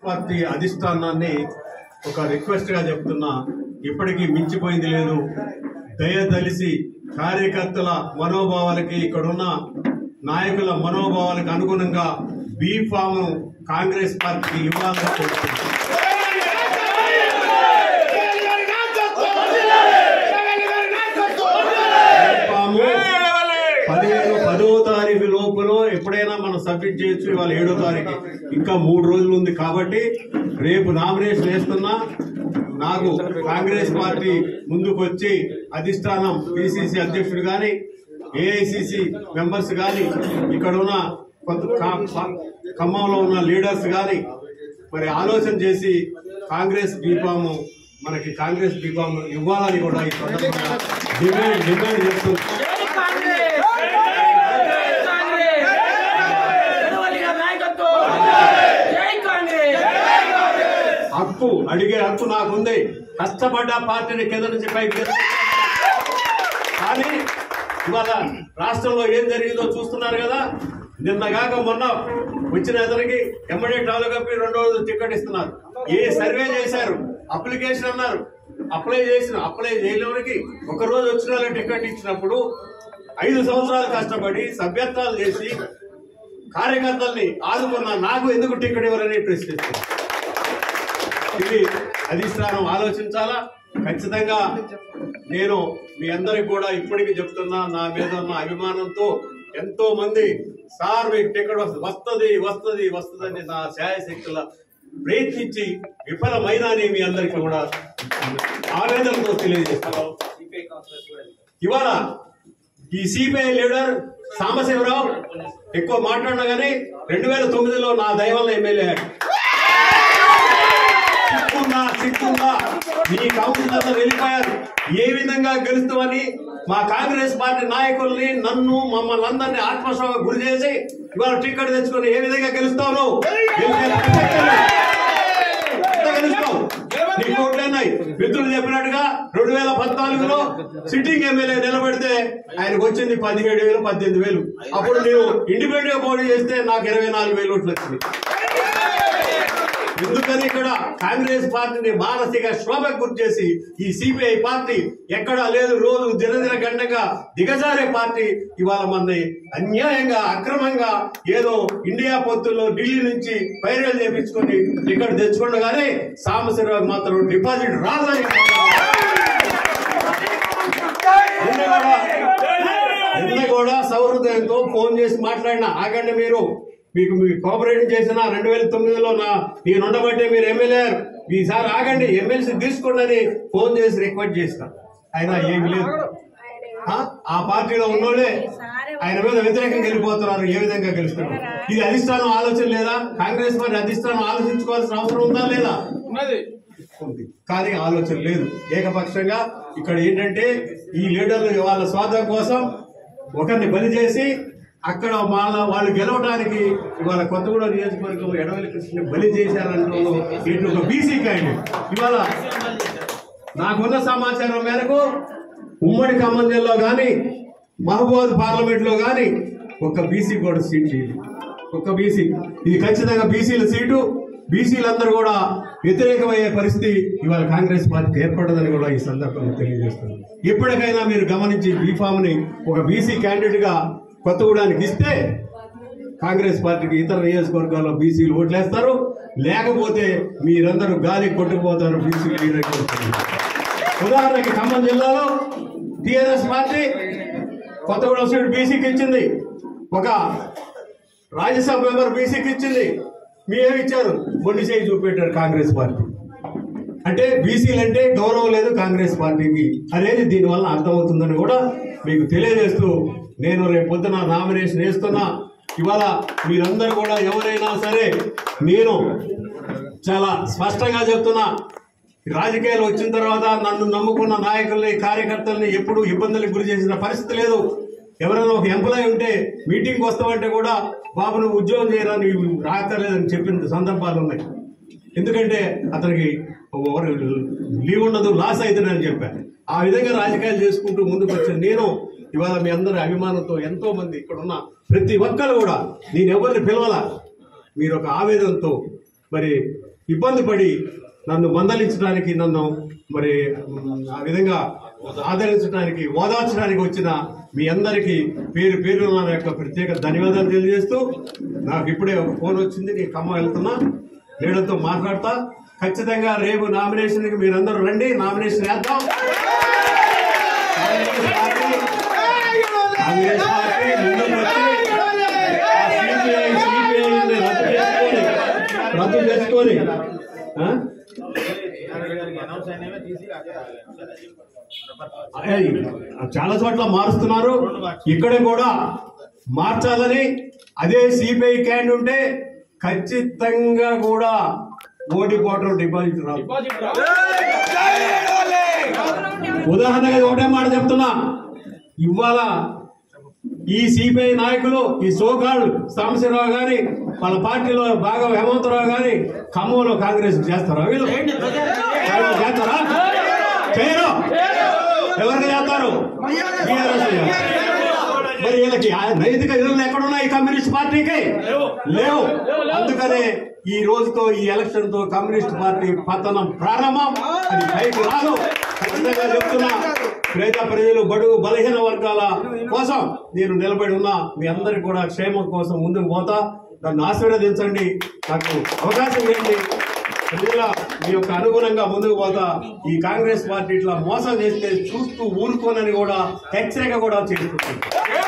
Party అధిష్టానాన్ని ఒక request గా చెప్తున్నా ఇప్పటికీ మించిపోయింది లేదు దయదలిసి కార్యకర్తల మనోభావాలకి ఇక్కడున్న నాయకుల మనోభావాలకు అనుగుణంగా బీ ఫామ్ కాంగ్రెస్ పార్టీకి ఇవ్వాలని కోరుతున్నాను ఫాము పదిహేను పదో తారీఖు లోపల ఎప్పుడైనా మనం సబ్మిట్ చేయొచ్చు ఇవాళ ఏడో తారీఖు ఇంకా మూడు రోజులు ఉంది కాబట్టి రేపు నామినేషన్ వేస్తున్నా నాకు కాంగ్రెస్ పార్టీ ముందుకు వచ్చి అధిష్టానం పిసిసి అధ్యక్షుడు గాని ఏఐసిసి మెంబర్స్ గాని ఇక్కడ ఉన్న కొంత కా- కా- ఖమ్మంలో ఉన్న లీడర్స్ గాని మరి ఆలోచన చేసి కాంగ్రెస్ బీఫాము మనకి కాంగ్రెస్ బీఫామ్ ఇవ్వాలని కూడా ఈ సందర్భంగా డిమాండ్ డిమాండ్ చేస్తుంది హక్కు అడిగే హక్కు నాకుంది కష్టపడ్డ పార్టీని కింద నుంచి పైకి తెచ్చు- కానీ ఇవాళ రాష్ట్రంలో ఏం జరిగిందో చూస్తున్నారు కదా నిన్నగాక మొన్న వచ్చిన అతనికి ఎమ్మడే టాలు కప్పి రెండో రోజు టికెట్ ఇస్తున్నారు ఏ సర్వే చేశారు అప్లికేషన్ అన్నారు అప్లై చేసిన అప్లై చేయలేనికి ఒక రోజు వచ్చిన వాళ్ళకి టికెట్ ఇచ్చినప్పుడు ఐదు సంవత్సరాలు కష్టపడి సభ్యత్వాలు చేసి కార్యకర్తల్ని ఆదుకున్న నాకు ఎందుకు టికెట్ ఇవ్వరని ప్రశ్నిస్తున్నారు ఇది అధిష్టానం ఆలోచించాలా ఖచ్చితంగా నేను మీ అందరికి కూడా ఇప్పటికీ చెప్తున్నా నా మీద ఉన్న అభిమానంతో ఎంతో మంది సార్ మీకు టికెట్ వస్తుంది వస్తుంది వస్తుంది వస్తుందని నా శాయశక్తుల ప్రయత్నించి విఫలమైనని మీ అందరికీ కూడా ఆవేదనతో తెలియజేస్తాను ఇవాళ ఈ సిపిఐ లీడర్ సాంబశివరావు ఎక్కువ మాట్లాడినా కానీ రెండు వేల తొమ్మిదిలో నా దైవంలో ఎమ్మెల్యే అయ్యాడు సిక్కుందా సిక్కుందా మీ కౌన్సిలర్లు వెళ్ళిపోయారు ఏ విధంగా గెలుస్తామని మా కాంగ్రెస్ పార్టీ నాయకుల్ని నన్ను మమ్మల్ని అందరినీ ఆత్మశోభ గురి చేసి ఇవాళ టికెట్ తెచ్చుకొని ఏ విధంగా గెలుస్తావు నువ్వు? గెలిచే ప్రసక్తే లేదు. ఎంత గెలుస్తావు? నీకు ఓట్లున్నాయి మిత్రులు చెప్పినట్టుగా రెండు వేల పద్నాలుగులో సిట్టింగ్ ఎమ్మెల్యే నిలబెడితే ఆయనకు వచ్చింది పదిహేడు వేలు పద్దెనిమిది వేలు అప్పుడు నేను ఇండిపెండెంట్ గా పోటీ చేస్తే నాకు ఇరవై నాలుగు వేలు ఓట్లు వచ్చింది ఎందుకని ఇక్కడ కాంగ్రెస్ పార్టీని మానసిక శోభకు గురి చేసి ఈ సిపిఐ పార్టీ ఎక్కడా లేదు రోజు దినదిన గంటగా దిగజారే పార్టీ ఇవాళ మనని అన్యాయంగా అక్రమంగా ఏదో ఇండియా పొత్తుల్లో ఢిల్లీ నుంచి పైరల్ చేపించుకొని ఇక్కడ తెచ్చుకుండగానే సాంబశివరావు మాత్రం డిపాజిట్ రాదని నిన్న కూడా నిన్న కూడా సౌహృదయంతో ఫోన్ చేసి మాట్లాడినా ఆగండి మీరు మీకు మీ కోఆపరేట్ చేసిన రెండు వేల తొమ్మిదిలో నా నేను ఉండబట్టే మీరు ఎమ్మెల్యే ఈసారి ఆగండి ఎమ్మెల్సీ తీసుకోండి అని ఫోన్ చేసి రిక్వెస్ట్ చేసిన అయినా ఏమి లేదు ఆ? ఆ పార్టీలో ఉన్నోళ్ళే ఆయన మీద వ్యతిరేకంగా వెళ్ళిపోతున్నారు ఏ విధంగా గెలుస్తున్నారు ఇది అధిష్టానం ఆలోచన లేదా కాంగ్రెస్ పార్టీ అధిష్టానం ఆలోచించుకోవాల్సిన అవసరం ఉందా లేదా ఉంది కానీ ఆలోచన లేదు ఏకపక్షంగా ఇక్కడ ఏంటంటే ఈ లీడర్లు వాళ్ళ స్వార్థం కోసం ఒకరిని బలి చేసి అక్కడ వాళ్ళ వాళ్ళు గెలవడానికి ఇవాళ కొత్తగూడ నియోజకవర్గం ఎడవల్లి కృష్ణ బలి చేశారంటే ఇటు ఒక బీసీ క్యాండిడేట్ ఇవాళ నాకున్న సమాచారం మేరకు ఉమ్మడి ఖమ్మం జిల్లా కానీ మహబూబాద్ పార్లమెంట్ లో కానీ ఒక బీసీ కూడా సీట్ లేదు ఒక బీసీ ఇది ఖచ్చితంగా బీసీల సీటు బీసీలందరూ కూడా వ్యతిరేకమయ్యే పరిస్థితి ఇవాళ కాంగ్రెస్ పార్టీకి ఏర్పడదని కూడా ఈ సందర్భంగా తెలియజేస్తుంది ఎప్పటికైనా మీరు గమనించి బీఫామ్ ని ఒక బీసీ క్యాండిడేట్ గా కొత్తగూడానికి ఇస్తే కాంగ్రెస్ పార్టీకి ఇతర నియోజకవర్గాల్లో బీసీలు ఓట్లేస్తారు లేకపోతే మీరందరూ గాలి కొట్టుకుపోతారు బీసీలు ఈ రకంగా ఉంటుంది. ఉదాహరణకి ఖమ్మం జిల్లాలో టిఆర్ఎస్ పార్టీ కొత్తగూడెం సీట్ బీసీకి ఇచ్చింది ఒక రాజ్యసభ మెంబర్ బీసీకి ఇచ్చింది మీరేమి ఇచ్చారు మొండి చేయి చూపెట్టారు కాంగ్రెస్ పార్టీ అంటే బీసీలు అంటే గౌరవం లేదు కాంగ్రెస్ పార్టీకి అనేది దీనివల్ల అర్థమవుతుందని కూడా మీకు తెలియజేస్తూ నేను రేపు పొద్దున నామినేషన్ వేస్తున్నా ఇవాళ మీరందరూ కూడా ఎవరైనా సరే నేను చాలా స్పష్టంగా చెప్తున్నా రాజకీయాలు వచ్చిన తర్వాత నన్ను నమ్ముకున్న నాయకుల్ని కార్యకర్తల్ని ఎప్పుడు ఇబ్బందులకు గురి చేసిన పరిస్థితి లేదు ఎవరైనా ఒక ఎంప్లాయ్ ఉంటే మీటింగ్కి వస్తామంటే కూడా బాబు నువ్వు ఉద్యోగం చేయరా నీవు రాకర్లేదని చెప్పిన సందర్భాలు ఉన్నాయి ఎందుకంటే అతనికి ఎవరు లీవ్ ఉండదు లాస్ అవుతుందని చెప్పాను ఆ విధంగా రాజకీయాలు చేసుకుంటూ ముందుకు వచ్చిన నేను ఇవాళ మీ అందరి అభిమానంతో ఎంతో మంది ఇక్కడ ఉన్న ప్రతి ఒక్కరు కూడా నేను ఎవరిని పిలవాల మీరు ఒక ఆవేదనతో మరి ఇబ్బంది పడి నన్ను మందలించడానికి నన్ను మరి మ్, ఆ విధంగా ఆదరించడానికి ఓదార్చడానికి వచ్చిన మీ అందరికీ పేరు పేరు నా యొక్క ప్రత్యేక ధన్యవాదాలు తెలియజేస్తూ నాకు ఇప్పుడే ఒక ఫోన్ వచ్చింది నేను ఖమ్మం వెళ్తున్నా వీళ్ళతో మాట్లాడతా ఖచ్చితంగా రేపు నామినేషన్కి మీరందరూ రండి నామినేషన్ వేద్దాం కాంగ్రెస్ పార్టీ ముందుకు వచ్చి ఆ CPI CPI ని రద్దు చేసుకొని రద్దు చేసుకొని ఆ? ఏయ్, చాలా చోట్ల మారుస్తున్నారు ఇక్కడ కూడా మార్చాలని అదే సిపిఐ క్యాండ్ ఉంటే ఖచ్చితంగా కూడా ఓడిపోవటం డిపాజిట్ రాదు ఉదాహరణగా ఒకటే మాట చెప్తున్నా ఇవాళ ఈ సిపిఐ నాయకులు ఈ సోకాళ్ళు సాంబశివరావు గాని వాళ్ళ పార్టీలో బాగా హేమంతరావు గాని ఖమ్మంలో కాంగ్రెస్ చేస్తారా వీళ్ళు కాంగ్రెస్ చేస్తారా చేయరు ఎవరికి చేస్తారు TRS లు. మరి వీళ్ళకి ఆ నైతిక విలువలు ఎక్కడున్నాయి కమ్యూనిస్ట్ పార్టీకి లేవు అందుకనే ఈ రోజుతో ఈ ఎలక్షన్ తో కమ్యూనిస్ట్ పార్టీ పతనం ప్రారంభం అది పైకి రాదు ఖచ్చితంగా చెప్తున్నా పేద ప్రజలు బడుగు బలహీన వర్గాల కోసం నేను నిలబడి ఉన్నా మీ అందరికి కూడా క్షేమం కోసం ముందుకు పోతా నన్ను ఆశీర్వదించండి నాకు అవకాశం ఇవ్వండి ప్రజల మీ యొక్క అనుగుణంగా ముందుకు పోతా ఈ కాంగ్రెస్ పార్టీ ఇట్లా మోసం చేస్తే చూస్తూ ఊరుకోనని కూడా హెచ్చరిక కూడా చేస్తుంది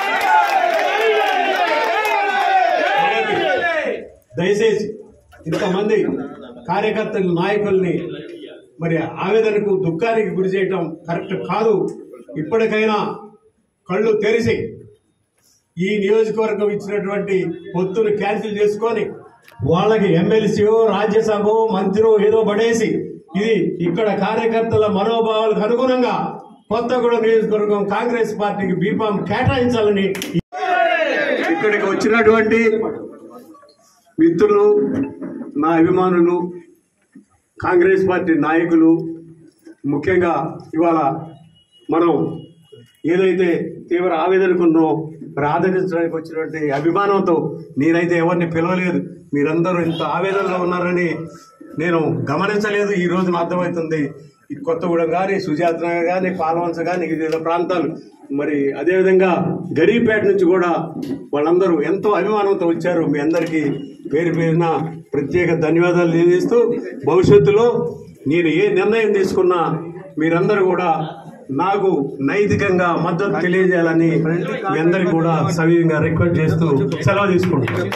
దయచేసి ఇంతమంది కార్యకర్తలు నాయకుల్ని మరి ఆవేదనకు దుఃఖానికి గురి చేయటం కరెక్ట్ కాదు ఇప్పటికైనా కళ్ళు తెరిచి ఈ నియోజకవర్గం ఇచ్చినటువంటి పొత్తును క్యాన్సిల్ చేసుకొని వాళ్ళకి ఎమ్మెల్సీఓ రాజ్యసభ మంత్రి ఏదో పడేసి ఇది ఇక్కడ కార్యకర్తల మనోభావాలకు అనుగుణంగా కొత్తగూడెం నియోజకవర్గం కాంగ్రెస్ పార్టీకి బీఫాం కేటాయించాలని ఇక్కడికి వచ్చినటువంటి మిత్రులు నా అభిమానులు కాంగ్రెస్ పార్టీ నాయకులు ముఖ్యంగా ఇవాళ మనం ఏదైతే తీవ్ర ఆవేదనకున్నో మరి ఆదరించడానికి వచ్చినటువంటి అభిమానంతో నేనైతే ఎవరిని పిలవలేదు మీరందరూ ఇంత ఆవేదనలో ఉన్నారని నేను గమనించలేదు ఈ రోజున అర్థమవుతుంది ఈ కొత్తగూడెం కానీ సుజాత నగర్ కానీ పాలవంచ కానీ వివిధ ప్రాంతాలు మరి అదేవిధంగా గరీపేట నుంచి కూడా వాళ్ళందరూ ఎంతో అభిమానంతో వచ్చారు మీ అందరికీ పేరు పేరున ప్రత్యేక ధన్యవాదాలు తెలియజేస్తూ భవిష్యత్తులో నేను ఏ నిర్ణయం తీసుకున్నా మీరందరూ కూడా నాకు నైతికంగా మద్దతు తెలియజేయాలని మీ అందరికీ కూడా సవియంగా రిక్వెస్ట్ చేస్తూ సెలవు తీసుకుంటున్నాను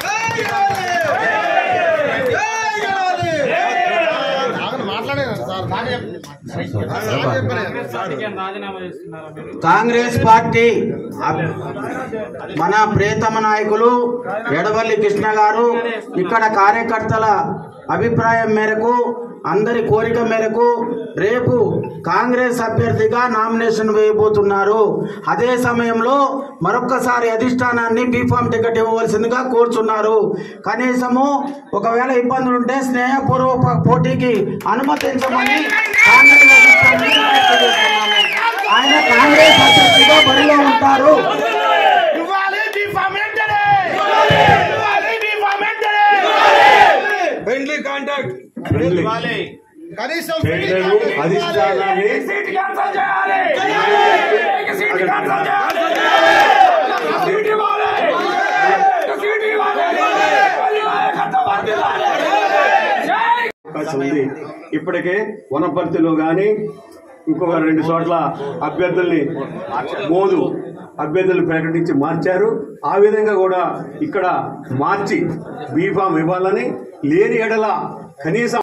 కాంగ్రెస్ పార్టీ అబ్- మన ప్రియతమ నాయకులు ఎడవల్లి కృష్ణ గారు ఇక్కడ కార్యకర్తల అభిప్రాయం మేరకు అందరి కోరిక మేరకు రేపు కాంగ్రెస్ అభ్యర్థిగా నామినేషన్ వేయబోతున్నారు అదే సమయంలో మరొక్కసారి అధిష్టానాన్ని బీఫామ్ టికెట్ ఇవ్వవలసిందిగా కోరుచున్నారు కనీసము ఒకవేళ ఇబ్బందులు ఉంటే స్నేహపూర్వక పోటీకి అనుమతించమని కాంగ్రెస్ అధిష్టానాన్ని విజ్ఞప్తి చేస్తున్నాము. ఆయన కాంగ్రెస్ అభ్యర్థిగా బరిలో ఉంటారు ఇవ్వాలి బీఫామ్ వెంటనే ఇవ్వాలి బీఫామ్ వెంటనే ఫ్రెండ్లీ కాంటాక్ట్ ఫ్రెండ్లీ. కనీసం చేయలేము అధిష్టానాన్ని సీట్ క్యాన్సల్ చేయాలి సీట్ క్యాన్సల్ చేయాలి సీట్ ఇవ్వాలి సీట్ ఇవ్వాలి కట్టబడి జై అవకాశం ఉంది ఇప్పటికే వనపర్తిలో కానీ ఇంకొక రెండు చోట్ల అభ్యర్థుల్ని మోదు అభ్యర్థులు ప్రకటించి మార్చారు ఆ విధంగా కూడా ఇక్కడ మార్చి బీఫామ్ ఇవ్వాలని లేని ఎడల కనీసం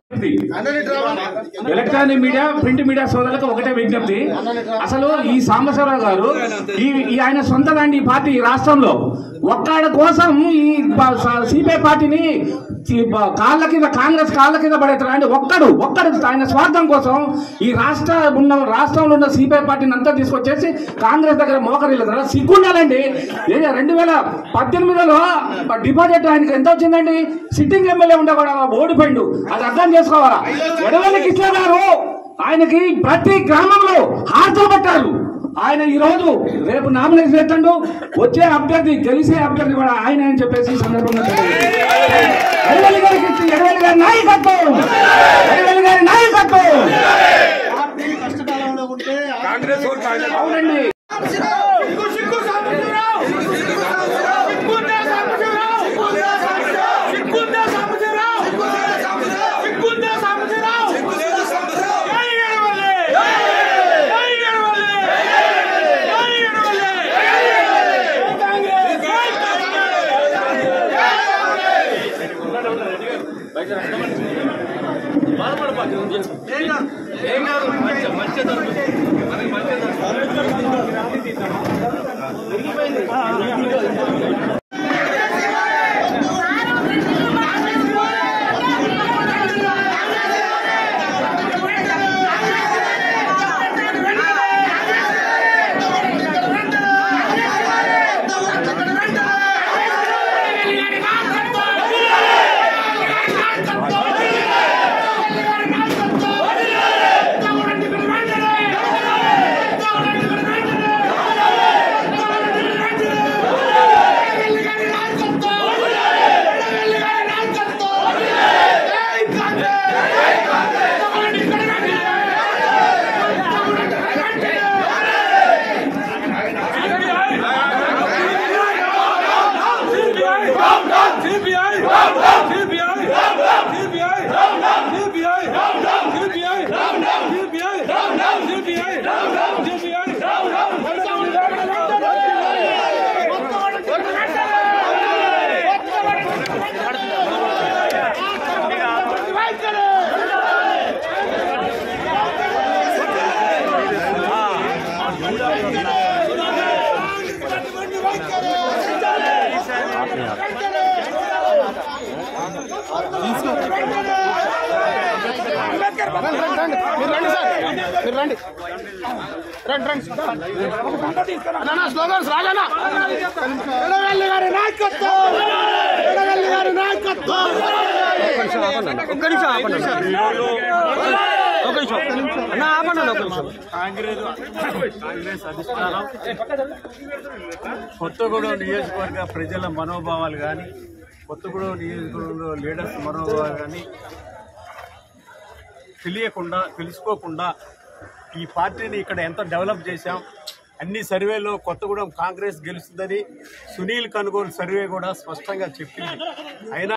ఎలక్ట్రానిక్ మీడియా ప్రింట్ మీడియా సోదరులకు ఒకటే విజ్ఞప్తి అసలు ఈ సాంబశివరావు గారు ఈ ఈ ఆయన సొంతదండి ఈ పార్టీ ఈ రాష్ట్రంలో ఒక్కడ కోసం ఈ సిపిఐ పార్టీని ఈ బ- కాళ్ళ కింద కాంగ్రెస్ కాళ్ళ కింద పడేస్తారు అంటే ఒక్కడు ఒక్కడు ఆయన స్వార్థం కోసం ఈ రాష్ట్ర ఉన్న రాష్ట్రంలో ఉన్న సిపిఐ పార్టీని అంతా తీసుకొచ్చేసి కాంగ్రెస్ దగ్గర మోకరిల్లేదు సిగ్గుండాలండి ఏ రెండు వేల పద్దెనిమిదిలో డిపాజిట్ ఆయనకి ఎంత వచ్చిందండి సిట్టింగ్ ఎమ్మెల్యే ఉండే కూడా ఓడిపోయిండు అది అర్థం చేసుకోవాలా ఎడవల్లి కిష్ణ గారు ఆయనకి ప్రతి గ్రామంలో హార్తలు పట్టారు ఆయన ఈ రోజు రేపు నామినేషన్ పెట్టండు వచ్చే అభ్యర్థి గెలిచే అభ్యర్థి కూడా ఆయన అని చెప్పేసి ఈ సందర్భంగా తెలియజేస్తున్నాను. ఎడవల్లి గారికి ఇచ్చి ఎడవల్లి గారి నాయకత్వం స్లోగన్స్ రాజన్న ఎడవెల్లి గారి నాయకత్వం ఎడవెల్లి గారి నాయకత్వం ఒక్క నిమిషం ఆపండి ఒక నిమిషం అన్న ఆపండి ఒక నిమిషం కాంగ్రెస్ కాంగ్రెస్ అధిష్టానం కొత్తగూడెం నియోజకవర్గ ప్రజల మనోభావాలు కానీ కొత్తగూడెం నియోజకవర్గంలో లీడర్స్ మనోభావాలు కానీ తెలియకుండా తెలుసుకోకుండా ఈ పార్టీని ఇక్కడ ఎంత డెవలప్ చేశాం అన్ని సర్వేలో కొత్తగూడెం కాంగ్రెస్ గెలుస్తుందని సునీల్ కనుగోలు సర్వే కూడా స్పష్టంగా చెప్పింది అయినా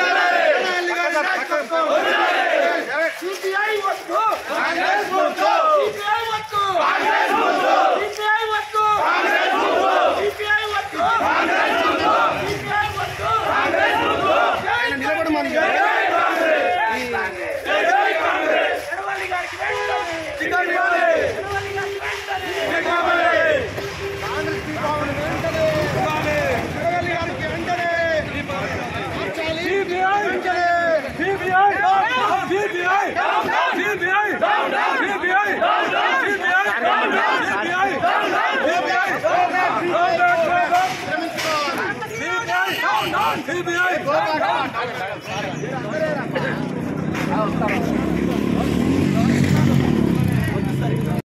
సిపిఐ వద్దు కాంగ్రెస్ వద్దు సిపిఐ వద్దు కాంగ్రెస్ వద్దు సిపిఐ వద్దు కాంగ్రెస్ వద్దు సిపిఐ వద్దు కాంగ్రెస్ వద్దు సిపిఐ వద్దు కాంగ్రెస్ వద్దు ఆయన నిలబడమని జై కాంగ్రెస్ జై కాంగ్రెస్ ఎడవల్లి గారికి వెంటనే టికెట్ ఇవ్వాలి ఎడవల్లి గారికి వెంటనే టికెట్ ఇవ్వాలి కాంగ్రెస్ దీపావళి వెంటనే ఇవ్వాలి ఎడవల్లి గారికి వెంటనే సిపిఐ వెంటనే CPI CPI CPI CPI CPI